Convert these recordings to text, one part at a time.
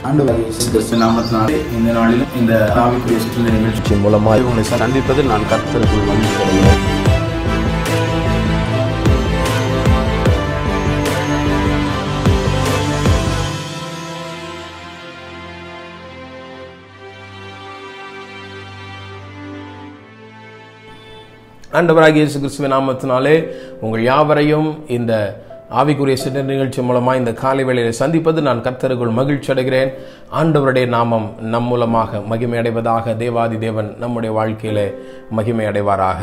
ஆண்டவர் இயேசு கிறிஸ்து நாமத்தினாலே இந்த நாளிலும் இந்த ஆவிக்குரிய சுற்றுலா நிகழ்ச்சி நிகழ்ச்சி மூலமாக உங்களை சந்திப்பதில் நான் கர்த்தருக்குள் மகிழ்ச்சி அடைகிறேன் ஆண்டவராகிய இயேசு கிறிஸ்துவின் நாமத்தினாலே உங்கள் யாவரையும் இந்த ஆவிக்குரிய சிறு நிகழ்ச்சி மூலமாக இந்த காலை வேளையில் சந்திப்பது நான் கர்த்தருக்குள் மகிழ்ச்சி அடைகிறேன் ஆண்டவருடைய நாமம் நம் மூலமாக மகிமை அடைவதாக தேவாதி தேவன் நம்முடைய வாழ்க்கையிலே மகிமை அடைவாராக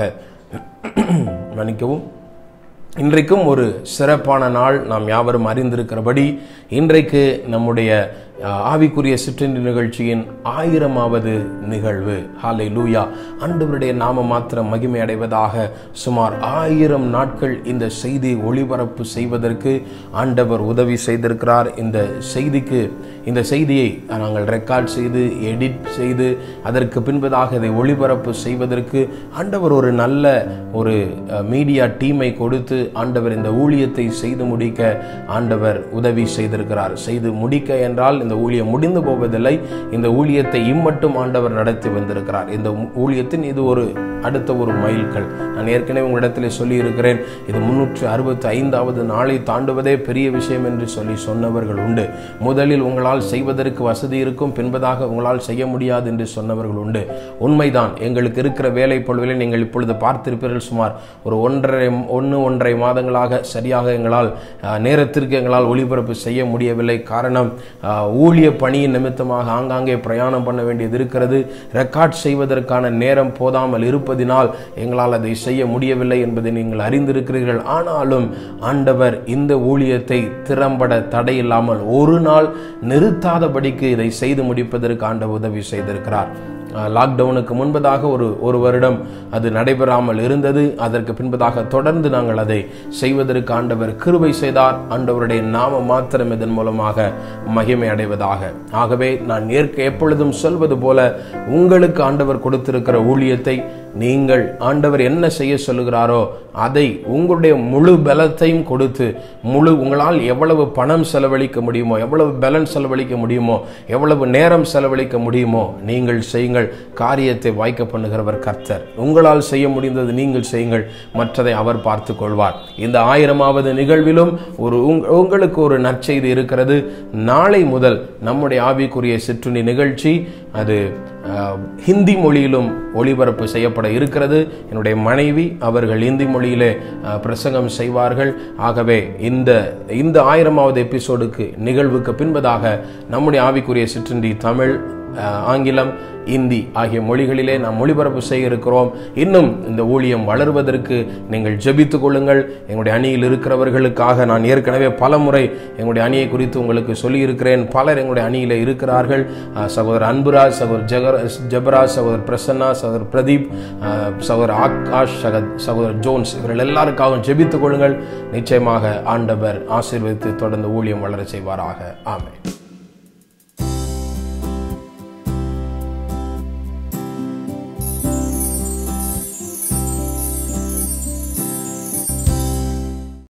மன்னிக்கவும் இன்றைக்கும் ஒரு சிறப்பான நாள் நாம் யாவரும் அறிந்திருக்கிறபடி இன்றைக்கு நம்முடைய அஹ், ஆவிக்குரிய சிற்றின்றி நிகழ்ச்சியின் ஆயிரமாவது நிகழ்வு ஹாலை லூயா ஆண்டவருடைய நாம மாத்திரம் மகிமை அடைவதாக சுமார் ஆயிரம் நாட்கள் இந்த செய்தி ஒளிபரப்பு செய்வதற்கு ஆண்டவர் உதவி செய்திருக்கிறார் இந்த செய்திக்கு இந்த செய்தியை நாங்கள் ரெக்கார்ட் செய்து எடிட் செய்து அதற்கு பின்பதாக இதை ஒளிபரப்பு செய்வதற்கு ஆண்டவர் ஒரு நல்ல ஒரு மீடியா டீமை கொடுத்து ஆண்டவர் இந்த ஊழியத்தை செய்து முடிக்க ஆண்டவர் உதவி செய்திருக்கிறார் செய்து முடிக்க என்றால் இந்த ஊழியம் முடிந்து போவதில்லை இந்த ஊழியத்தை இம்மட்டும் ஆண்டவர் நடத்தி வந்திருக்கிறார் இந்த ஊழியத்தின் இது ஒரு அடுத்த ஒரு மைல்கல் நான் ஏற்கனவே உங்களிடத்தில் சொல்லி இருக்கிறேன் இது முன்னூற்று அறுபத்தி ஐந்தாவது நாளை தாண்டுவதே பெரிய விஷயம் என்று சொல்லி சொன்னவர்கள் உண்டு முதலில் உங்களால் செய்வதற்கு வசதி இருக்கும் பின்பதாக உங்களால் செய்ய முடியாது என்று சொன்னவர்கள் உண்டு உண்மைதான் எங்களுக்கு இருக்கிற வேலை பொழுவிலே நீங்கள் இப்பொழுது பார்த்திருப்பீர்கள் சுமார் ஒரு ஒன்றரை ஒன்று ஒன்றரை மாதங்களாக சரியாக எங்களால் அஹ், நேரத்திற்கு எங்களால் ஒளிபரப்பு செய்ய முடியவில்லை காரணம் அஹ், ஊழிய பணியின் நிமித்தமாக ஆங்காங்கே பிரயாணம் பண்ண வேண்டியது இருக்கிறது ரெக்கார்ட் செய்வதற்கான நேரம் போதாமல் இருப்பதினால் எங்களால் அதை செய்ய முடியவில்லை என்பதை நீங்கள் அறிந்திருக்கிறீர்கள் ஆனாலும் ஆண்டவர் இந்த ஊழியத்தை திறம்பட தடையில்லாமல் ஒரு நாள் நிறுத்தாதபடிக்கு இதை செய்து முடிப்பதற்கு ஆண்டவர் உதவி செய்திருக்கிறார் அஹ் லாக்டவுனுக்கு முன்பதாக ஒரு ஒரு வருடம் அது நடைபெறாமல் இருந்தது அதற்கு பின்பதாக தொடர்ந்து நாங்கள் அதை செய்வதற்கு ஆண்டவர் கிருபை செய்தார் ஆண்டவருடைய நாம மாத்திரம் இதன் மூலமாக மகிமை அடைவதாக ஆகவே நான் ஏற்க எப்பொழுதும் சொல்வது போல உங்களுக்கு ஆண்டவர் கொடுத்திருக்கிற ஊழியத்தை நீங்கள் ஆண்டவர் என்ன செய்ய சொல்லுகிறாரோ அதை உங்களுடைய முழு பலத்தையும் கொடுத்து முழு உங்களால் எவ்வளவு பணம் செலவழிக்க முடியுமோ எவ்வளவு பலன் செலவழிக்க முடியுமோ எவ்வளவு நேரம் செலவழிக்க முடியுமோ நீங்கள் செய்யுங்கள் காரியத்தை வாய்க்க பண்ணுகிறவர் கர்த்தர் உங்களால் செய்ய முடிந்தது நீங்கள் செய்யுங்கள் மற்றதை அவர் பார்த்து கொள்வார் இந்த ஆயிரமாவது நிகழ்விலும் ஒரு உங்- உங்களுக்கு ஒரு நற்செய்தி இருக்கிறது நாளை முதல் நம்முடைய ஆவிக்குரிய சிற்றுண்டி நிகழ்ச்சி அது அஹ், ஹிந்தி மொழியிலும் ஒளிபரப்பு செய்யப்பட இருக்கிறது என்னுடைய மனைவி அவர்கள் ஹிந்தி மொழியிலே அஹ், பிரசங்கம் செய்வார்கள் ஆகவே இந்த இந்த ஆயிரமாவது எபிசோடுக்கு நிகழ்வுக்கு பின்பதாக நம்முடைய ஆவிக்குரிய சிற்றுண்டி தமிழ் அஹ், ஆங்கிலம் இந்தி ஆகிய மொழிகளிலே நாம் ஒளிபரப்பு செய்ய இருக்கிறோம் இன்னும் இந்த ஊழியம் வளர்வதற்கு நீங்கள் ஜெபித்துக் கொள்ளுங்கள் எங்களுடைய அணியில் இருக்கிறவர்களுக்காக நான் ஏற்கனவே பல முறை எங்களுடைய அணியை குறித்து உங்களுக்கு சொல்லியிருக்கிறேன் பலர் எங்களுடைய அணியில் இருக்கிறார்கள் அஹ், சகோதரர் அன்புராஜ் சகோதரர் ஜெகர் ஜெபராஜ் சகோதரர் பிரசன்னா சகோதரர் பிரதீப் அஹ், சகோதரர் ஆகாஷ் சகத் சகோதரர் ஜோன்ஸ் இவர்கள் எல்லாருக்காகவும் ஜெபித்துக் கொள்ளுங்கள் நிச்சயமாக ஆண்டவர் ஆசீர்வதித்து தொடர்ந்து ஊழியம் வளர செய்வாராக ஆமென்